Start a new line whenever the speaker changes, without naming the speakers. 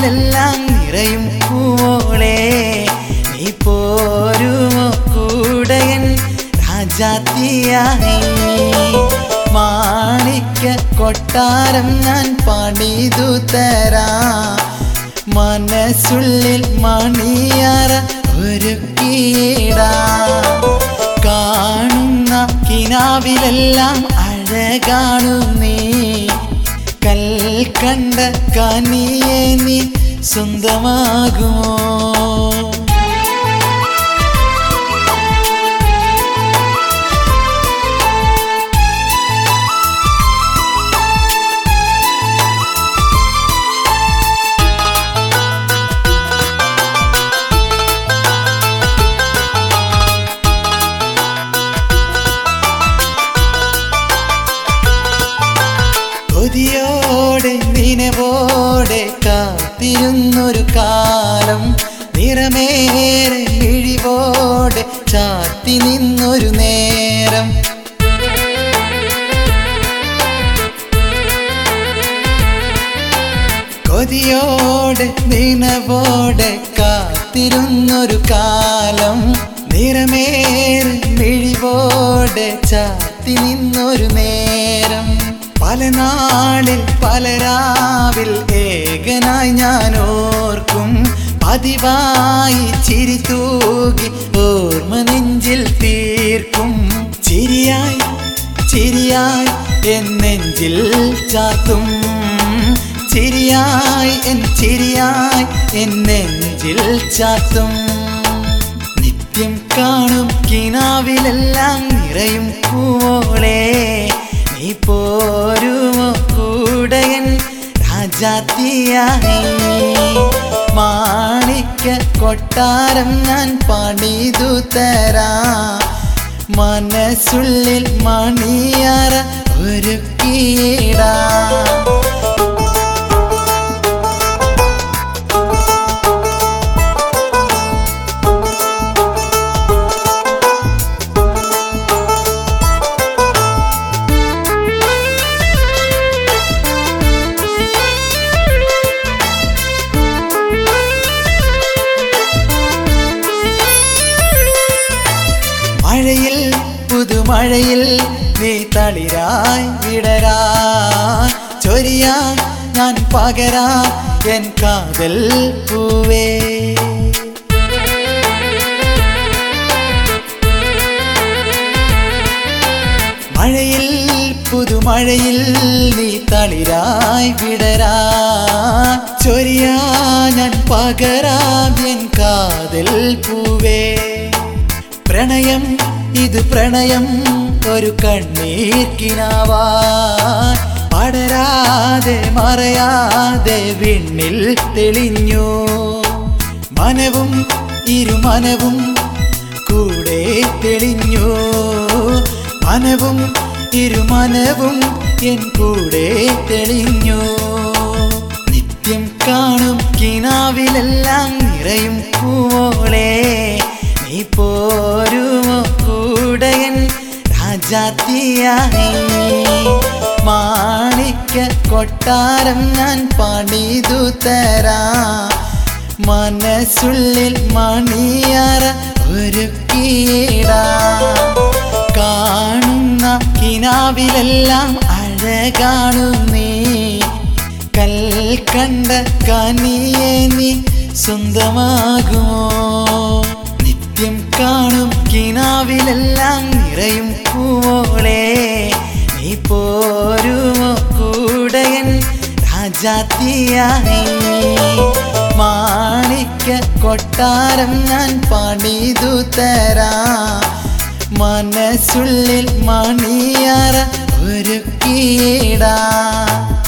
കിനാവിലെല്ലാം നിറയും പൂവോളെ നീ പോരുമോ കൂടയൻ രാജാത്തിയായി മാണിക്യ കൊട്ടാരം ഞാൻ പണിതു തരാം മനസ്സുള്ളിൽ മണിയറ ഒരുക്കിയിടാം കാണുന്ന കിനാവിലെല്ലാം അഴകാണു നീ കൽക്കണ്ട കനിയെ നീ സ്വന്തമാകുമോ കൊതിയോടെ നിനവോടെ കാത്തിരുന്നൊരു കാലം നിറമേറെ മിഴിവോടെ ചാത്തി നിന്നൊരു നേരം കൊതിയോടെ നിനവോടെ കാത്തിരുന്നൊരു കാലം നിറമേറെ മിഴിവോടെ ചാത്തി നിന്നൊരു നേരം പല നാളിൽ പല രാവിൽ ഏകനായി ഞാൻ ഓർക്കും പതിവായി ചിരി തൂകി ഓർമ്മ നെഞ്ചിൽ തീർക്കും ചിരിയായി ചിരിയായി എൻ നെഞ്ചിൽ ചാത്തും ചിരിയായി എൻ ചിരിയായി എൻ നെഞ്ചിൽ ചാത്തും നിത്യം കാണും കിനാവിലെല്ലാം നിറയും പൂവോളെ നീ പോരുമോ കൂടയൻ രാജാത്തിയായി മാണിക്യ കൊട്ടാരം ഞാൻ പണിതു തരാം മനസ്സുള്ളിൽ മണിയറ ഒരുക്കിയിടാം മഴയിൽ പുതുമഴയിൽ നീ തളിരായി വിടരാ ചൊരിയാ ഞാൻ പകരാ എൻ കാതൽ പൂവേ മഴയിൽ പുതുമഴയിൽ നീ തളിരായി വിടരാ ചൊരിയാ ഞാൻ പകരാം എൻ കാതൽ പൂവേ പ്രണയം ഇത് പ്രണയം ഒരു കണ്ണീർക്കിനാവാ പടരാതെ മറയാതെ വിണ്ണിൽ തെളിഞ്ഞു മനവും ഇരുമനവും കൂടെ തെളിഞ്ഞു മനവും ഇരുമനവും എൻ കൂടെ തെളിഞ്ഞു നിത്യം കാണും കിനാവിലെല്ലാം നിറയും പൂവോളെ നീ പോരുമോ കൂടയൻ രാജാത്തിയായി മാണിക്യ കൊട്ടാരം ഞാൻ പണിതു തരാം മനസ്സുള്ളിൽ മണിയറ ഒരുക്കിയിടാം കാണുന്ന കിനാവിലെല്ലാം അഴകാണു നീ കൽക്കണ്ട കനിയെ നീ സ്വന്തമാകുമോ നിത്യം കാണും കിനാവിലെല്ലാം നിറയും പൂവോളെ നീ പോരുമോ കൂടയൻ രാജാത്തിയായി മാണിക്യ കൊട്ടാരം ഞാൻ പണിതു തരാം മനസ്സുള്ളിൽ മണിയറ ഒരുക്കിയിടാം